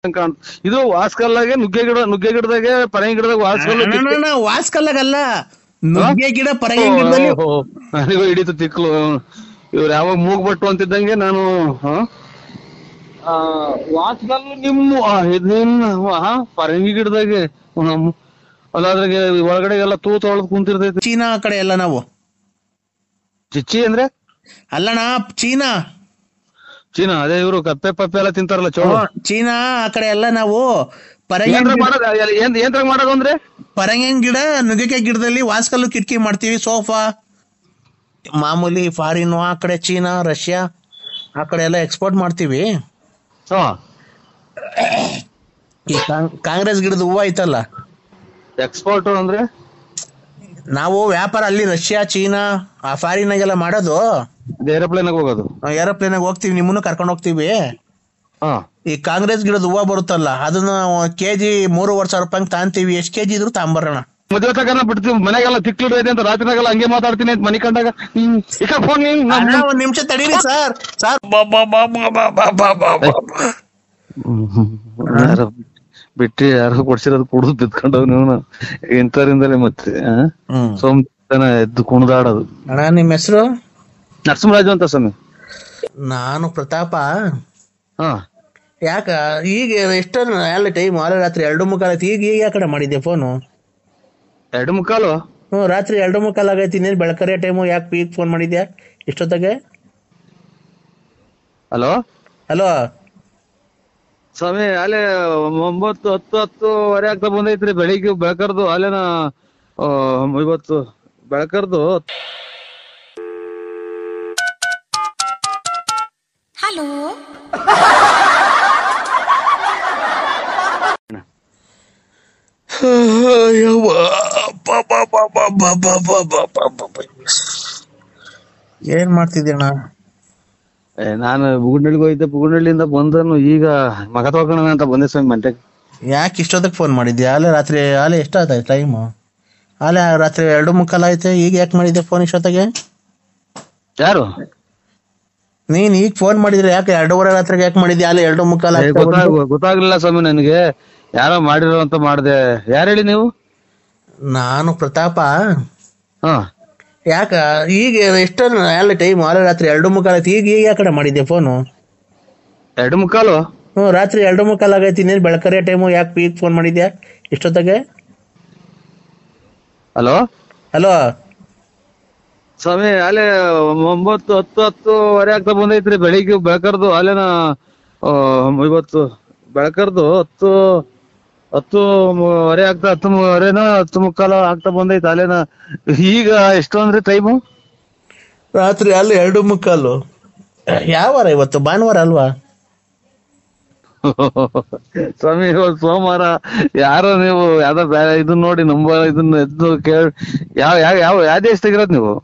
ಕಾಣ್ ಇದು ವಾಸ್ಕಲ್ಲಾಗೆ ನುಗ್ಗೆ ಗಿಡ ನುಗ್ಗೆ ಗಿಡದಾಗೆ ಪರಂಗಿ ಗಿಡದಾಗ ವಾಸ್ಕಲ್ಲು ಅಣ್ಣ ವಾಸ್ಕಲ್ಲಾಗಲ್ಲ ನುಗ್ಗೆ ಗಿಡ ಪರಂಗಿ ಗಿಡದಲ್ಲಿ ನನಗೂ ಹಿಡಿತು ತಿಕ್ಲು ಇವ್ರು ಯಾವಾಗ ಮೂಗ್ಬಟ್ಟು ಅಂತಿದ್ದಂಗೆ ನಾನು ಹ? ಆ, ವಾಸ್ಕಲ್ಲು ನಿಮ್ಮ ಆ, ಇದ್ ನಿನ್ನ ಹಾ ಪರಂಗಿ ಗಿಡದಾಗೆ ಹ್ಮ್. ಅಲ್ಲಾದ್ರಾಗೆ ಒಳಗಡೆ ಎಲ್ಲ ತೂ ತೊಳೆದು ಕುಂತಿರ್ತೈತಿ ಚೀನಾ ಆ ಕಡೆ ಎಲ್ಲ ನಾವು ಚಿಚ್ಚಿ ಅಂದ್ರೆ ಅಲ್ಲಣ್ಣ ಚೀನಾ ಚೀನಾ ಅದೇ ಇವರು ಕಪ್ಪೆ ಪಪ್ಪೆ ಎಲ್ಲ ತಿಂತಾರಲ್ಲ ಚೋಳು ಚೀನಾ ಆ ಕಡೆ ಎಲ್ಲ ನಾವು ಪರಂಗಿ ಏನ್ರ ಮಾಡೋದು ಏನ್ ಏನ್ರಾಗ ಮಾಡೋದು ಅಂದ್ರೆ ಪರಂಗಿ ಗಿಡ ನುಗ್ಗೆಕಾಯಿ ಗಿಡದಲ್ಲಿ ವಾಸ್ಕಲ್ಲು ಕಿಟಕಿ ಮಾಡ್ತೀವಿ ಸೋಫಾ ಮಾಮೂಲಿ ಫಾರಿನ್ ಆ ಕಡೆ ಚೀನಾ ರಷ್ಯಾ ಆ ಕಡೆ ಎಲ್ಲ ಎಕ್ಸ್ಪೋರ್ಟ್ ಮಾಡ್ತೀವಿ ಹಾ ಈ ಕಾಂಗ್- ಕಾಂಗ್ರೆಸ್ ಗಿಡದ ಹೂವು ಐತಲ್ಲ ಎಕ್ಸ್ಪೋರ್ಟ್ ಅಂದ್ರೆ ನಾವು ವ್ಯಾಪಾರ ಅಲ್ಲಿ ರಷ್ಯಾ ಚೀನಾ ಆ ಫಾರಿನಾಗೆಲ್ಲ ಮಾಡೋದು ಏರೋಪ್ಲೇನ್ ಹೋಗೋದು ಏರೋಪ್ಲೇನ್ ಹೋಗ್ತೀವಿ ನಿಮ್ಮನ್ನು ಕರ್ಕೊಂಡು ಹೋಗ್ತೀವಿ ಹಾ ಈ ಕಾಂಗ್ರೆಸ್ ಗಿಡದ ಹೂವು ಬರುತ್ತಲ್ಲ ಅದನ್ನ ಕೆಜಿ ಮೂರುವರೆ ಸಾವಿರ ರೂಪಾಯಿ ತಾಂತೀವಿ ಎಷ್ಟ್ ಕೆಜಿ ಇದ್ರು ತಾಂಬರೋಣ ಮದ್ವೆ ತಗನ ಬಿಡ್ತೀವಿ ಮನೆಗೆಲ್ಲ ತಿಕ್ಲಿಡೈತೆ ಅಂತ ರಾತ್ರಿನಾಗೆಲ್ಲ ಹಂಗೆ ಮಾತಾಡ್ತೀನಿ ಅಂತ ಮನೆ ಕಂಡಾಗ ಹ್ಮ್ ಈ ಫೋನ್ ಅಣ್ಣ, ಒಂದ್ ನಿಮಿಷ ತಡೀರಿ ಸರ್ ಸರ್ ಯಾರೋ ಬಿಟ್ಟು ಯಾರೋ ಕೊಡ್ಸಿರೋದು ಕುಡಿದು ಬಿದ್ಕೊಂಡವ್ ನೀವು ಇಂಥವ್ರಿಂದಲೇ ಮತ್ತೆ ಆ? ಹ್ಮ್ ಸೋಮತನ ಎದ್ದು ಕುಣಿದಾಡೋದು ಅಣ್ಣ ನಿಮ್ ಹೆಸರು ನರಸಿಂಹರಾಜು ಅಂತ ಸ್ವಾಮಿ ನಾನು ಪ್ರತಾಪ ಹಾ ಯಾಕ ಈಗ ಎಷ್ಟೊಂದು ಎಲ್ಲ ಟೈಮ್ ಆಲೆ ರಾತ್ರಿ ಎರಡು ಮುಕ್ಕಾಲ್ ಆಯ್ತು ಈಗ ಈಗ ಯಾಕಡೆ ಮಾಡಿದ್ದೆ ಫೋನು ಎರಡು ಮುಕ್ಕಾಲು ಹ್ಞೂ ರಾತ್ರಿ ಎರಡು ಮುಕ್ಕಾಲ್ ಆಗೈತಿ ಇನ್ನೇನು ಬೆಳಕರಿಯ ಟೈಮು ಯಾಕೆ ಈಗ ಫೋನ್ ಮಾಡಿದ್ಯಾ ಇಷ್ಟೊತ್ತಾಗೆ ಹಲೋ ಹಲೋ ಸ್ವಾಮಿ ಅಲ್ಲೇ ಒಂಬತ್ತು ಹತ್ತು ಹತ್ತುವರೆ ಆಗ್ತಾ ಬಂದೈತ್ರಿ ಬೆಳಿಗ್ಗೆ ಬೆಳಕರ್ದು ಅಲ್ಲೇನ ಆ, ಇವತ್ತು ಬೆಳಕರ್ದು ಹಲೋ ಏನ್ ಮಾಡ್ತಿದ್ದೀಣ್ಣ ಏ, ನಾನು ಬುಗುಡ್ನಳ್ಳಿಗೆ ಹೋಗಿದ್ದೆ ಬುಗುಡ್ನಳ್ಳಿಯಿಂದ ಬಂದನು ಈಗ ಮಗ ತಗೋಣ ಅಂತ ಬಂದೆ ಸ್ವಾಮಿ ಮಂಟೆಗೆ ಯಾಕೆ ಇಷ್ಟೊತ್ತಕ್ಕೆ ಫೋನ್ ಮಾಡಿದ್ಯಾ ಆಲೆ ರಾತ್ರಿ ಆಲೆ ಎಷ್ಟಾಯ್ತು ಟೈಮು ಆಲೆ ರಾತ್ರಿ ಎರಡು ಮುಕ್ಕಾಲ್ ಆಯ್ತು ಈಗ ಯಾಕೆ ಮಾಡಿದ್ದೆ ಫೋನ್ ಇಷ್ಟೊತ್ತಿಗೆ ಯಾರು ನೀನ್ ಈಗ ಫೋನ್ ಮಾಡಿದ್ರೆ ಯಾಕೆ ಎರಡೂವರೆ ರಾತ್ರಿಗೆ ಯಾಕೆ ಮಾಡಿದ್ಯಾ ಆಲೆ ಎರಡು ಮುಕ್ಕಾಲ್ ಏ, ಆಯ್ತು ಗೊತ್ತಾಗ ಗೊತ್ತಾಗ್ಲಿಲ್ಲ ಸ್ವಾಮಿ ನನಗೆ ಯಾರೋ ಮಾಡಿರೋ ಅಂತ ಮಾಡ್ದೆ ಯಾರು ಹೇಳಿ ನೀವು ನಾನು ಪ್ರತಾಪ ಹಾ ಯಾಕ ಈಗ ಎಷ್ಟೊಂದು ಎಲ್ಲ ಟೈಮ್ ಆಲೆ ರಾತ್ರಿ ಎರಡು ಮುಕ್ಕಾಲ್ ಆಯ್ತು ಈಗ ಈಗ ಯಾಕಡೆ ಮಾಡಿದ್ದೆ ಫೋನು ಎರಡು ಮುಕ್ಕಾಲು ಹ್ಞೂ ರಾತ್ರಿ ಎರಡು ಮುಕ್ಕಾಲ್ ಆಗೈತಿ ಇನ್ನೇನು ಬೆಳಕರಿಯ ಟೈಮು ಯಾಕೆ ಈಗ ಫೋನ್ ಮಾಡಿದ್ಯಾ ಇಷ್ಟೊತ್ತಿಗೆ ಹಲೋ ಹಲೋ ಸ್ವಾಮಿ ಅಲ್ಲೇ ಒಂಬತ್ತು ಹತ್ತು ಹತ್ತುವರೆ ಆಗ್ತಾ ಬಂದೈತ್ರಿ ಬೆಳಿಗ್ಗೆ ಬೆಳಕರ್ದು ಅಲ್ಲೇನ ಆ, ಇವತ್ತು ಬೆಳಕರ್ದು ಹತ್ತು ಹತ್ತುವರೆ ಆಗ್ತಾ ಹತ್ತು ವರೆನ ಹತ್ತು ಮುಕ್ಕಾಲು ಆಗ್ತಾ ಬಂದೈತೆ ಅಲ್ಲೇನ ಈಗ ಎಷ್ಟು ಅಂದ್ರಿ ಟೈಮು ರಾತ್ರಿ ಅಲ್ಲಿ ಎರಡು ಮುಕ್ಕಾಲು ಯಾವ ವಾರ ಇವತ್ತು ಭಾನುವಾರ ಅಲ್ವಾ ಸ್ವಾಮಿ ಇವತ್ತು ಸೋಮವಾರ ಯಾರೋ ನೀವು ಯಾವ್ದೋ ಬ್ಯಾ- ಇದನ್ನ ನೋಡಿ ನಂಬ ಇದನ್ನ ಎದ್ದು ಕೇಳ ಯಾವ ಯಾವ ಯಾವ ಯಾವ ದೇಶದಾಗಿರೋದ್ ನೀವು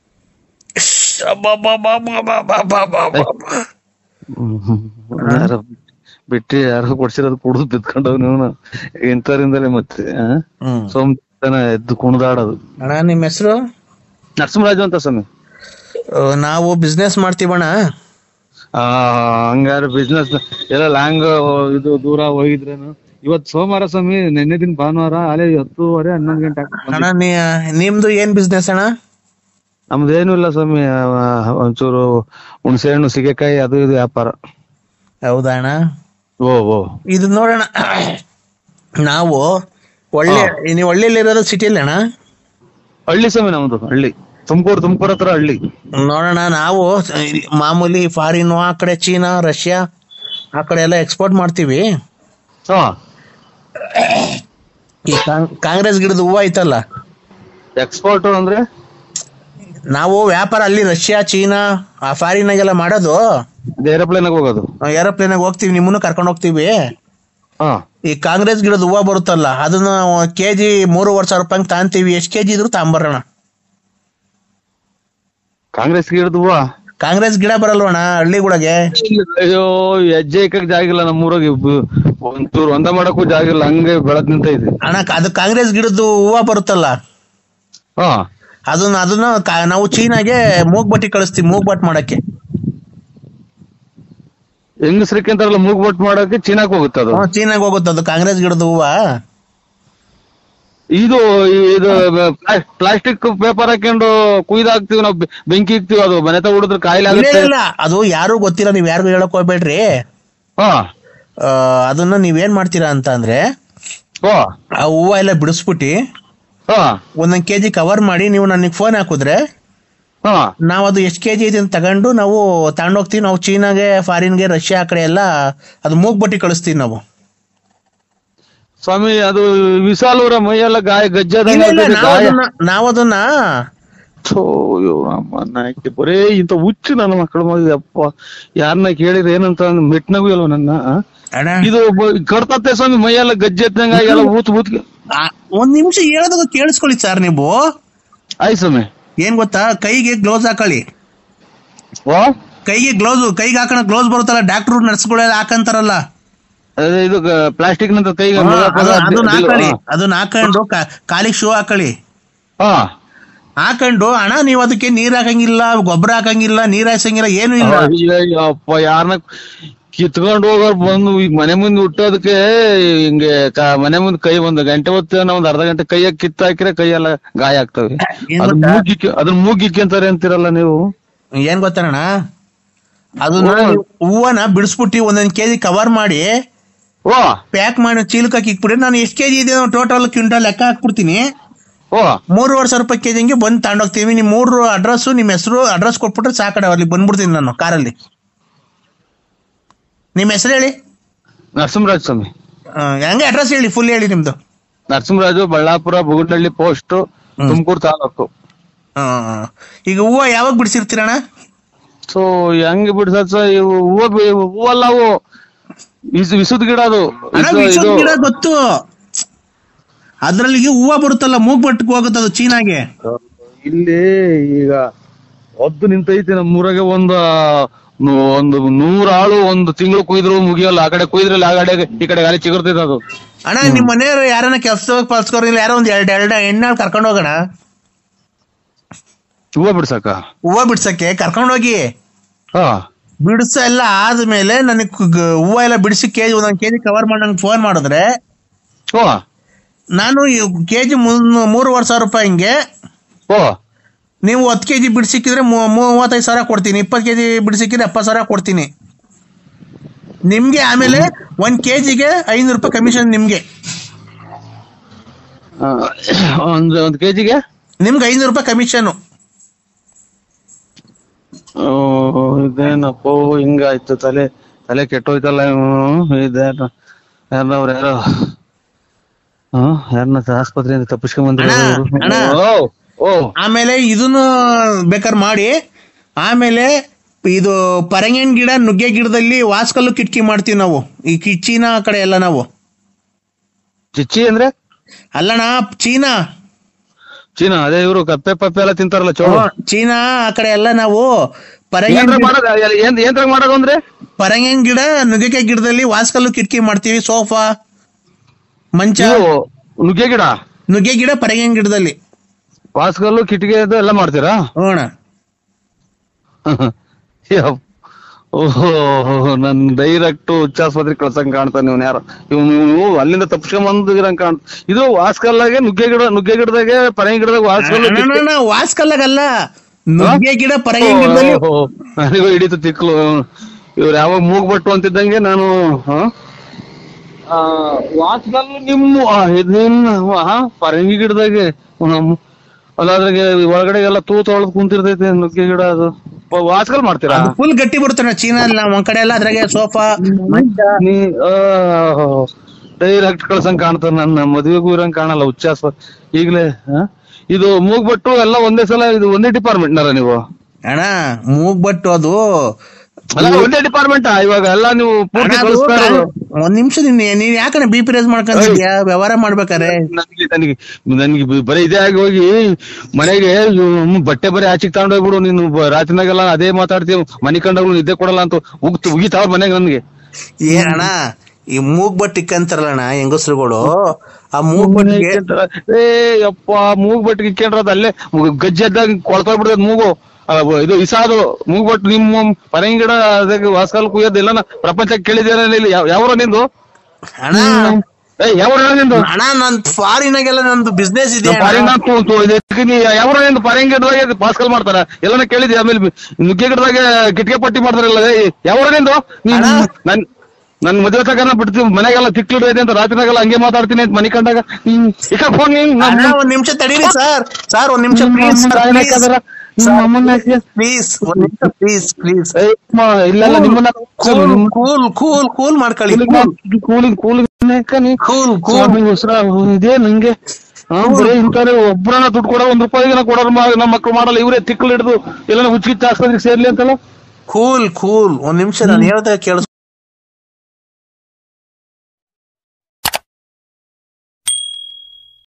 ಯಾರೋ ಬಿಟ್ಟು ಯಾರೋ ಕೊಡ್ಸಿರೋದು ಕುಡಿದು ಬಿದ್ಕೊಂಡವ್ ನೀವು ಇಂಥವ್ರಿಂದಲೇ ಮತ್ತೆ ಆ? ಹ್ಮ್ ಸೋಮತನ ಎದ್ದು ಕುಣಿದಾಡೋದು ಅಣ್ಣ ನಿಮ್ಮ ಹೆಸರು ನರಸಿಂಹರಾಜು ಅಂತ ಸ್ವಾಮಿ ನಾವು ಬಿಸ್ನೆಸ್ ಮಾಡ್ತೀವಣ್ಣ ಆ ಹಂಗಾರೆ ಬಿಸ್ನೆಸ್ ಎಲ್ಲ ಲಾಂಗ್ ಇದು ದೂರ ಹೋಗಿದ್ರೇನು ಇವತ್ ಸೋಮವಾರ ಸ್ವಾಮಿ ನಿನ್ನೆ ದಿನ ಭಾನುವಾರ ಅಲ್ಲೇ ಹತ್ತುವರೆ ಹನ್ನೊಂದು ಗಂಟೆ ಆಗ್ತದೆ ಅಣ್ಣ ನೀ ನಿಮ್ದು ಏನ್ ಬಿಸ್ನೆಸ್ ಅಣ್ಣ ನಮ್ದೇನು ಇಲ್ಲ ಸ್ವಾಮಿ ಆ, ಒಂಚೂರು ಹುಣಸೆ ಹಣ್ಣು ಸಿಗೆಕಾಯಿ ಅದು ಇದು ವ್ಯಾಪಾರ ಹೌದಾ ಅಣ್ಣ ಓ ಓ ಇದು ನೋಡೋಣ ನಾವು ಒಳ್ಳೆ ನೀವು ಒಳ್ಳೆಯಲ್ಲಿ ಇರೋದು ಸಿಟಿಯಲ್ಲಿ ಅಣ್ಣ ಹಳ್ಳಿ ಸ್ವಾಮಿ ನಮ್ದು ಹಳ್ಳಿ ತುಮಕೂರು ತುಮಕೂರು ಹತ್ರ ಹಳ್ಳಿ ನೋಡೋಣ ನಾವು ಇಲ್ಲಿ ಮಾಮೂಲಿ ಫಾರಿನ್ ಆ ಕಡೆ ಚೀನಾ ರಷ್ಯಾ ಆ ಕಡೆ ಎಲ್ಲ ಎಕ್ಸ್ಪೋರ್ಟ್ ಮಾಡ್ತೀವಿ ಹಾ ಈ ಕಾಂಗ್- ಕಾಂಗ್ರೆಸ್ ಗಿಡದ ಹೂವು ಐತಲ್ಲ ಎಕ್ಸ್ಪೋರ್ಟ್ ಅಂದ್ರೆ ನಾವು ವ್ಯಾಪಾರ ಅಲ್ಲಿ ರಷ್ಯಾ ಚೀನಾ ಆ ಫಾರಿನಾಗೆಲ್ಲ ಮಾಡೋದು ಏರೋಪ್ಲೇನ್ ಹೋಗೋದು ಏರೋಪ್ಲೇನ್ ಹೋಗ್ತೀವಿ ನಿಮ್ಮನ್ನು ಕರ್ಕೊಂಡು ಹೋಗ್ತೀವಿ ಹಾ ಈ ಕಾಂಗ್ರೆಸ್ ಗಿಡದ ಹೂವು ಬರುತ್ತಲ್ಲ ಅದನ್ನ ಕೆಜಿ ಮೂರುವರೆ ಸಾವಿರ ರೂಪಾಯಿ ತಾಂತೀವಿ ಎಷ್ಟ್ ಕೆಜಿ ಇದ್ರು ತಾಂಬರೋಣ ಕಾಂಗ್ರೆಸ್ ಗಿಡದ್ವಾ ಕಾಂಗ್ರೆಸ್ ಗಿಡ ಬರಲ್ವಣ ಹಳ್ಳಿಗಳಿಗೆ ಅಯ್ಯೋ ಹೆಜ್ಜೆ ಇಕ್ಕಕ್ ಜಾಗ ಇಲ್ಲ ನಮ್ಮೂರಾಗ ಬ- ಒಂಚೂರು ಒಂದ ಮಾಡಕ್ಕೂ ಜಾಗ ಇಲ್ಲ ಹಂಗೆ ಬೆಳದ್ ನಿಂತೈತಿ ಅಣ್ಣ ಅದು ಕಾಂಗ್ರೆಸ್ ಗಿಡದ್ದು ಹೂವು ಬರುತ್ತಲ್ಲ ಹಾ ಅದನ್ನ ಅದನ್ನ ಕಾ- ನಾವು ಚೀನಾಗೆ ಮೂಗ್ಬಟ್ಟಿ ಕಳಿಸ್ತೀವಿ ಮೂಗ್ಬಟ್ ಮಾಡಕ್ಕೆ ಹೆಂಗಸ್ರಕ್ಕೆ ಅಂತಾರಲ್ಲ ಮೂಗ್ ಬಟ್ ಮಾಡಕ್ಕೆ ಚೀನಾಕ್ ಹೋಗುತ್ತೆ ಅದು ಹ್ಮ್, ಚೀನಾಗ್ ಹೋಗುತ್ತೆ ಅದು ಕಾಂಗ್ರೆಸ್ ಗಿಡದ ಹೂವ ಇದು ಇದು ಪ್ಲಾಸ್ಟಿಕ್ ಪೇಪರ್ ಹಾಕೊಂಡು ಕುಯ್ದು ಹಾಕ್ತಿವಿ ನಾವು ಬೆ- ಬೆಂಕಿ ಇಕ್ತಿವಿ ಅದು ಮನೆ ತ ಹುಡಿದ್ರೆ ಕಾಯಿಲೆ ಇಲ್ಲ ಆಗುತ್ತೆ ಇಲ್ಲ ಅದು ಯಾರು ಗೊತ್ತಿಲ್ಲ ನೀವ್ ಯಾರಿಗೂ ಹೇಳಕ್ ಹೋಗ್ಬೇಡ್ರಿ ಹಾ ಆ, ಅದನ್ನ ನೀವೇನ್ ಮಾಡ್ತೀರಾ ಅಂತ ಅಂದ್ರೆ ಹಾ ಆ ಹೂವ ಎಲ್ಲ ಬಿಡಿಸ್ಬಿಟ್ಟು ಹಾ ಒಂದೊಂದ್ ಕೆಜಿ ಕವರ್ ಮಾಡಿ ನೀವು ನನಗೆ ಫೋನ್ ಹಾಕಿದ್ರೆ ಹಾ ನಾವು ಅದು ಎಷ್ಟು ಕೆಜಿ ಐತೆ ಅಂತ ತಗೊಂಡು ನಾವು ತಗೊಂಡೋಗ್ತೀವಿ ನಾವು ಚೀನಾಗೆ ಫಾರಿನ್ಗೆ ರಷ್ಯಾ ಆ ಕಡೆ ಎಲ್ಲ ಅದು ಮೂಗ್ಬಟ್ಟಿ ಕಳಿಸ್ತೀವಿ ನಾವು ಸ್ವಾಮಿ ಅದು ವಿಶಾಲೂರ ಮೈಯೆಲ್ಲ ಗಾಯ ಗಜ್ಜದ ಇಲ್ಲ ಇಲ್ಲ ನಾವು ಅದನ್ನ ನಾವು ಅದನ್ನ ಬರೇ ಇಂತ ಹುಚ್ಚು ನನ್ನ ಮಕ್ಕಳು ಮಗ ಅಪ್ಪ ಯಾರನ್ನ ಕೇಳಿದ್ರೆ ಏನಂತ ಮೆಟ್ನಗೂ ಇಲ್ವ ನನ್ನ ಆ? ಅಣ್ಣ ಇದು ಬ- ಕಡ್ತತ್ತೆ ಸ್ವಾಮಿ ಮೈಯೆಲ್ಲ ಗಜ್ಜೆ ಎತ್ತಂಗ ಎಲ್ಲ ಊತ್ ಊತ್ ಆ, ಒಂದ್ ನಿಮಿಷ ಹೇಳೋದು ಕೇಳಿಸ್ಕೊಳ್ಳಿ ಸರ್ ನೀವು ಆಯ್ತು ಸ್ವಾಮಿ ಏನ್ ಗೊತ್ತಾ ಕೈಗೆ ಗ್ಲೌಸ್ ಹಾಕೊಳ್ಳಿ ವಾ ಕೈಗೆ ಗ್ಲೌಸ್ ಕೈಗೆ ಹಾಕೋಣ ಗ್ಲೌಸ್ ಬರುತ್ತಲ್ಲ ಡಾಕ್ಟರ್ ನರ್ಸ್ಗಳೆಲ್ಲ ಹಾಕಂತಾರಲ್ಲ ಅದೇ ಇದು ಪ್ಲಾಸ್ಟಿಕ್ ನಂತ ಕೈಗೆ ಹಾ, ಅದು- ಅದನ್ನ ಹಾಕೊಳ್ಳಿ ಹಾ. ಅದನ್ನ ಹಾಕೊಂಡು ಕಾ- ಕಾಲಿಗೆ ಶೂ ಹಾಕೊಳ್ಳಿ ಹಾ ಹಾಕೊಂಡು ಅಣ್ಣ ನೀವು ಅದಕ್ಕೆ ನೀರ್ ಹಾಕಂಗಿಲ್ಲ ಗೊಬ್ಬರ ಹಾಕಂಗಿಲ್ಲ ನೀರ್ ಹಾಯ್ಸಂಗಿಲ್ಲ ಏನು ಇಲ್ಲ ಅಯ್ಯಯ್ಯಪ್ಪ ಯಾರನ್ನ ಕಿತ್ಕೊಂಡು ಹೋಗೋರ್ ಬಂದು ಈಗ ಮನೆ ಮುಂದೆ ಹುಟ್ಟೋದಕ್ಕೆ ಹಿಂಗೆ ಕ- ಮನೆ ಮುಂದೆ ಕೈ ಒಂದು ಗಂಟೆ ಹೊತ್ತು ನಾವು ಒಂದ್ ಅರ್ಧ ಗಂಟೆ ಕೈಯಾಗ ಕಿತ್ತ ಹಾಕಿದ್ರೆ ಕೈಯೆಲ್ಲ ಗಾಯ ಆಗ್ತವೆ ಏನ್ ಅದ್ ಗೊತ್ತಾ? ಮೂಗಿಕ್ಕೆ ಅದನ್ನ ಮೂಗಿಕ್ಕಂತಾರೆ ಅಂತೀರಲ್ಲ ನೀವು ಏನ್ ಗೊತ್ತಣ್ಣ ಅದನ್ನ ಹ್ಮ್. ನೀವು ಹೂವನ ಬಿಡಿಸ್ಬಿಟ್ಟು ಒಂದೊಂದ್ ಕೆಜಿ ಕವರ್ ಮಾಡಿ ಓ ಪ್ಯಾಕ್ ಮಾಡಿ ಚೀಲಕ್ಕೆ ಹಾಕಿ ಇಕ್ಬಿಡಿ ನಾನು ಎಷ್ಟು ಕೆಜಿ ಇದೆ ಟೋಟಲ್ ಕ್ವಿಂಟಲ್ ಲೆಕ್ಕ ಹಾಕ್ಬಿಡ್ತೀನಿ ಓ ಮೂರುವರೆ ಸಾವಿರ ರೂಪಾಯಿ ಕೆಜಿ ಹಂಗೆ ಬಂದು ತಗೊಂಡೋಗ್ತೀವಿ ನಿಮ್ ಮೂರು ಅಡ್ರೆಸ್ ನಿಮ್ ಹೆಸರು ಅಡ್ರೆಸ್ ಕೊಟ್ಬಿಟ್ರೆ ಸಾಕಡೆ ಅಲ್ಲಿ ಬಂದ್ಬಿಡ್ತೀನಿ ನಾನು ಕಾರಲ್ಲಿ ನಿಮ್ ಹೆಸರು ಹೇಳಿ ನರಸಿಂಹರಾಜ್ ಸ್ವಾಮಿ ಆ, ಹಂಗೆ ಅಡ್ರೆಸ್ ಹೇಳಿ ಫುಲ್ ಹೇಳಿ ನಿಮ್ದು ನರಸಿಂಹರಾಜು ಬಳ್ಳಾಪುರ ಬುಗುಡಳ್ಳಿ ಪೋಸ್ಟ್ ಹ್ಮ್. ತುಮಕೂರು ತಾಲೂಕು ಆ, ಈಗ ಹೂವ ಯಾವಾಗ ಬಿಡಿಸಿರ್ತೀರಣ್ಣ ಸೊ ಹೆಂಗ್ ಬಿಡ್ಸತ್ ಸರ್ ಇವು ಹೂವ ಬಿ- ಹೂವಲ್ಲ ಅವು ಇಸ್ ವಿಸುದ್ ಗಿಡ ಅದು ಅಣ್ಣ ಇದು- ವಿಷದ ಇದು ಗಿಡ ಗೊತ್ತು ಅದ್ರಲ್ಲಿ ಹೂವ ಬರುತ್ತಲ್ಲ ಮೂಗ್ ಬಟ್ಟಕ್ಕೆ ಹೋಗುತ್ತೆ ಅದು ಚೀನಾಗೆ ಇಲ್ಲಿ ಈಗ ಒದ್ದು ನಿಂತೈತಿ ನಮ್ಮ ಊರಾಗೆ ಒಂದು ನು- ಒಂದು ನೂರ್ ಆಳು ಒಂದು ತಿಂಗಳು ಕುಯ್ದ್ರು ಮುಗಿಯಲ್ಲ ಆ ಕಡೆ ಕುಯ್ದ್ರಲ್ಲ ಆ ಕಡೆ ಈ ಕಡೆ ಗಾಳಿ ಚಿಗುರ್ತೈತೆ ಅದು ಅಣ್ಣ ನಿಮ್ ಮನೆಯವ್ರು ಯಾರನ್ನ ಕೆಲ್ಸ ಪಲ್ಸ್ಕೋರ್ ಇಲ್ಲ ಯಾರೋ ಒಂದ್ ಎರಡ್ ಎರಡ್ ಎಣ್ಣೆ ಕರ್ಕೊಂಡು ಹೋಗೋಣ ಹೂವ ಬಿಡ್ಸಕ ಹೂವ ಬಿಡ್ಸಕ್ಕೆ ಕರ್ಕೊಂಡು ಹೋಗಿ ಹಾ ಬಿಡಿಸ ಎಲ್ಲ ಆದ್ಮೇಲೆ ನನಗೆ ಹೂವ ಎಲ್ಲ ಬಿಡಿಸಿ ಕೆಜಿ ಒಂದೊಂದ್ ಕೆಜಿ ಕವರ್ ಮಾಡಿ ನಂಗೆ ಫೋನ್ ಮಾಡಿದ್ರೆ ಓ ನಾನು ಕೆಜಿ ಮೂರುವರೆ ಸಾವಿರ ರೂಪಾಯಿ ಹಿಂಗೆ ಓ ನೀವು ಹತ್ತು ಕೆಜಿ ಬಿಡಿಸಿಕ್ಕಿದ್ರೆ ಮೂವತ್ತೈದು ಸಾವಿರ ಕೊಡ್ತೀನಿ ಇಪ್ಪತ್ತು ಕೆಜಿ ಬಿಡಿಸಿಕ್ಕಿದ್ರೆ ಎಪ್ಪತ್ತು ಸಾವಿರ ಕೊಡ್ತೀನಿ ನಿಮ್ಗೆ ಆಮೇಲೆ ಒಂದ್ ಕೆಜಿಗೆ ಐನೂರು ರೂಪಾಯಿ ಕಮಿಷನ್ ನಿಮ್ಗೆ ಆ, ಒಂದ್ ಒಂದ್ ಕೆಜಿಗೆ ನಿಮ್ಗೆ ಐನೂರು ರೂಪಾಯಿ ಕಮಿಷನ್ ಇದೇನಪ್ಪ ಹಿಂಗಾಯ್ತು ತಲೆ ತಲೆ ಕೆಟ್ಟೋಯ್ತಲ್ಲ ಇದೇನ ಯಾರವ್ರ ಯಾರೋ ಹ್ಮ್ ಯಾರನ್ನ ಆಸ್ಪತ್ರೆಯಿಂದ ತಪ್ಪಿಸ್ಕೊಂಡ್ ಅಣ್ಣ, ಅಣ್ಣ. ಬಂದ್ರು ಓ ಓ ಆಮೇಲೆ ಇದನ್ನು ಬೇಕಾದ್ರೆ ಮಾಡಿ ಆಮೇಲೆ ಇದು ಪರಂಗಿನ ಗಿಡ ನುಗ್ಗೆ ಗಿಡದಲ್ಲಿ ವಾಸ್ಕಲ್ಲು ಕಿಟಕಿ ಮಾಡ್ತೀವಿ ನಾವು ಈ ಕಿ- ಚೀನಾ ಕಡೆ ಎಲ್ಲ ನಾವು ಚಿಚ್ಚಿ ಅಂದ್ರೆ ಅಲ್ಲಣ್ಣ ಚೀನಾ ಚೀನಾ ಅದೇ ಇವರು ಕಪ್ಪೆ ಪಪ್ಪೆ ಎಲ್ಲ ತಿಂತಾರಲ್ಲ ಚೋಳು ಚೀನಾ ಆ ಕಡೆ ಎಲ್ಲ ನಾವು ಪರಂಗಿನ ಏನ್ರ ಗಿಡ- ಮಾಡೋದು ಎಲ್- ಏನ್ ಏನ್ರ ಮಾಡೋದು ಅಂದ್ರೆ ಪರಂಗಿನ ಗಿಡ ನುಗ್ಗೆಕಾಯಿ ಗಿಡದಲ್ಲಿ ವಾಸ್ಕಲ್ಲು ಕಿಟಕಿ ಮಾಡ್ತೀವಿ ಸೋಫಾ ಮಂಚ ಇವು ನುಗ್ಗೆ ಗಿಡ ನುಗ್ಗೆ ಗಿಡ ಪರಂಗಿನ ಗಿಡದಲ್ಲಿ ವಾಸ್ಕಲ್ಲು ಕಿಟಿಕಿ ಅದು ಎಲ್ಲ ಮಾಡ್ತೀರಾ ಹೋಣ ಯಪ್. ಓಹೋ ನನ್ ಡೈರೆಕ್ಟ್ ಉಚ್ಚಾಸ್ಪತ್ರೆ ಕಳ್ಸಂಗ್ ಕಾಣ್ತಾನೆ ಇವ್ನ ಯಾರು ಇವ್ ನೀವು ಅಲ್ಲಿಂದ ತಪ್ಪಿಸ್ಕೊಂಡ್ ಬಂದಿರಂಗ್ ಕಾಣ್ ಇದು ವಾಸ್ಕಲ್ಲಾಗೆ ನುಗ್ಗೆ ಗಿಡ ನುಗ್ಗೆ ಗಿಡದಾಗೆ ಪರಂಗಿ ಗಿಡದಾಗ ವಾಸ್ಕಲ್ಲು ಕಿಟ್ಕಿ- ವಾಸ್ಕಲ್ಲಾಗಲ್ಲ ನುಗ್ಗೆ ಗಿಡ ಪರಂಗಿನ ಗಿಡದಲ್ಲಿ ಓಹೋ, ನನಗೂ ಹಿಡಿತು ತಿಕ್ಲು ಇವ್ರು ಯಾವಾಗ ಮೂಗ್ಬಟ್ಟು ಅಂತಿದ್ದಂಗೆ ನಾನು ವಾಸ್ಕಲ್ಲು ನಿಮ್ಮ ಆ, ಇದ್ ನಿನ್ನ ಹಾ ಪರಂಗಿ ಗಿಡದಾಗೆ ನಮ್ಮ ಅಲ್ಲಾದ್ರಾಗೆ ಒಳಗಡೆಗೆಲ್ಲ ತೂ ತೊಳೆದ್ ಕುಂತಿರ್ತೈತೆ ನುಗ್ಗೆ ಗಿಡ ಅದು ವಾಸ್ಕಲ್ ಮಾಡ್ತೀರಾ ಅದು ಫುಲ್ ಗಟ್ಟಿ ಬರುತ್ತೆ ಚೀನಾ ಅಲ್ಲಿ ನಮ್ಮ ಕಡೆ ಎಲ್ಲ ಅದ್ರಾಗೆ ಸೋಫಾ ಮಂಚ ನೀ ಡೈರೆಕ್ಟ್ ಕಳ್ಸಂಗ್ ಕಾಣ್ತಾರ ನನ್ನ ಮದ್ವೆಗೂ ಇರಂಗ್ ಕಾಣಲ್ಲ ಉಚ್ಚಾಸ ಈಗ್ಲೇ ಆ? ಇದು ಮೂಗ್ಬಟ್ಟು ಎಲ್ಲ ಒಂದೇ ಸಲ ಇದು ಒಂದೇ ಡಿಪಾರ್ಟ್ಮೆಂಟ್ ನಾರ ನೀವು ಅಣ್ಣ ಮೂಗ್ ಬಟ್ಟು ಅದು ಅಲ್ಲ ಒಂದೇ ಡಿಪಾರ್ಟ್ಮೆಂಟ್ ಇವಾಗ ಎಲ್ಲ ನೀವು ಪೂರ್ತಿ ಅಣ್ಣ, ಅದು ಕಳಿಸ್ತಾ ಇರೋದು ಒಂದ್ ನಿಮಿಷ ನೀನ್ ನೀನ್ ಯಾಕಣ್ಣ ಬಿ ಪಿ ರೇಸ್ ಮಾಡ್ಕೊಂಡಿದ್ಯಾ ವ್ಯವಹಾರ ಮಾಡ್ಬೇಕಾರೆ ನನಗೆ ನನಗೆ ನನಗೆ ಬ- ಬರೀ ಇದೇ ಆಗಿ ಹೋಗಿ ಮನೆಗೆ ಇವ್ ಬಟ್ಟೆ ಬರೀ ಆಚೆಗೆ ತಗೊಂಡ್ ಹೋಗ್ಬಿಡು ನೀನು ಬ- ರಾತ್ರಿನಾಗೆಲ್ಲ ಅದೇ ಮಾತಾಡ್ತೀವಿ ಮನಿ ಕಂಡಾಗ ನಿದ್ದೆ ಕೊಡಲ್ಲ ಅಂತ ಉಗ್ತು ಉಗಿತಾವ್ರ ಮನೆಗೆ ನನ್ಗೆ ಏನಣ್ಣ ಈ ಮೂಗ್ ಬಟ್ ಇಕ್ಕಂತಾರಲ್ಲಣ್ಣ ಹೆಂಗಸ್ರುಗಳು ಆ ಮೂಗ್ ಬಟ್ಟಿಗೆ ಏ ಯಪ್ಪ ಮೂಗ್ ಬಟ್ಟಿಗೆ ಇಕ್ಕೊಂಡ್ರ ಅದ್ ಅಲ್ಲೇ ಗಜ್ಜೆ ಎದ್ದಾಗ ಕೊಳ್ತೋಗ್ಬಿಡ್ತದ ಮೂಗು ಅಲ್ಲ, ಇದು ಇಸಾದು ಮೂಗ್ಬಟ್ಟು ನಿಮ್ಮ ಪರಂಗಿಡ ಅದಕ್ಕೆ ವಾಸ್ಕಲ್ ಕುಯ್ಯೋದು ಎಲ್ಲ ಪ್ರಪಂಚಕ್ಕೆ ಕೇಳಿದೇನ ಇಲ್ಲಿ ಯಾವ ನಿಂದು ಅಣ್ಣ ಏ ಯಾವ ನಿಂದು ಅಣ್ಣ ನನ್ ಫಾರಿನಾಗೆಲ್ಲ ನಂದು ಬಿಸ್ನೆಸ್ ಇದೆ ಅಣ್ಣ. ಪರಂಗ ಯಾವ ನಿಂದು ಪರಂಗಿ ಗಿಡದಾಗ ಪಾಸ್ಕಲ್ ಮಾಡ್ತಾರ ಎಲ್ಲಾನ ಕೇಳಿದ್ವಿ ಆಮೇಲೆ ನುಗ್ಗೆ ಗಿಡದಾಗ ಕಿಟಕಿ ಪಟ್ಟಿ ಮಾಡ್ತಾರಲ್ಲ ಯಾವ ನಿಂದು ನೀನ್ ಅಣ್ಣ. ನನ್ ನನ್ ಮದುವೆ ತಗನ ಬಿಡ್ತೀವಿ ಮನೆಗೆಲ್ಲ ತಿಕ್ಲಿಡೈತೆ ಅಂತ ರಾತ್ರಿನಾಗೆಲ್ಲ ಹಂಗೆ ಮಾತಾಡ್ತೀನಿ ಅಂತ ಮನಿ ಕಂಡಾಗ ಹ್ಮ್ ಇಕ ಫೋನ್ ಅಣ್ಣ ಒಂದ್ ನಿಮಿಷ ತಡೀರಿ ಸರ್ ಸರ್ ಒಂದ್ ನಿಮಿಷ ಪ್ಲೀಸ್ ಪ್ಲೀಸ್ ಒಂದ್ ನಿಮಿಷ ಪ್ಲೀಸ್ ಪ್ಲೀಸ್ ಇಲ್ಲ ನಿಮ್ಮನ್ನ ಕೂಲ್ ಕೂಲ್ ಕೂಲ್ ಕೂಲ್ ಮಾಡ್ಕೊಳ್ಳಿ ಕೂಲಿಂಗ್ ಕೂಲಿಂಗ್ ಕೂಲ್ ಕೂಲ್ ಸ್ವಾಮಿ ಉಸ್ರ ಇದೇ ನಂಗೆ ಹಾ ಬರೀ ಇಂತಾರೆ ಒಬ್ಬರನ್ನ ದುಡ್ಡು ಕೊಡೋ ಒಂದ್ ರೂಪಾಯಿಗೆ ಕೊಡೋರು ಮ- ನಮ್ಮ ಮಕ್ಳು ಮಾಡಲ್ಲ ಇವರೇ ತಿಕ್ಕಲು ಹಿಡಿದು ಎಲ್ಲ ಹುಚ್ಚಿಚ್ಚ ಆಸ್ಪತ್ರೆಗೆ ಸೇರ್ಲಿ ಅಂತಲ್ಲ ಕೂಲ್ ಕೂಲ್ ಒಂದ್ ನಿಮಿಷ ನಾನು ಹೇಳ್ದಾಗ ಕೇಳಿಸ್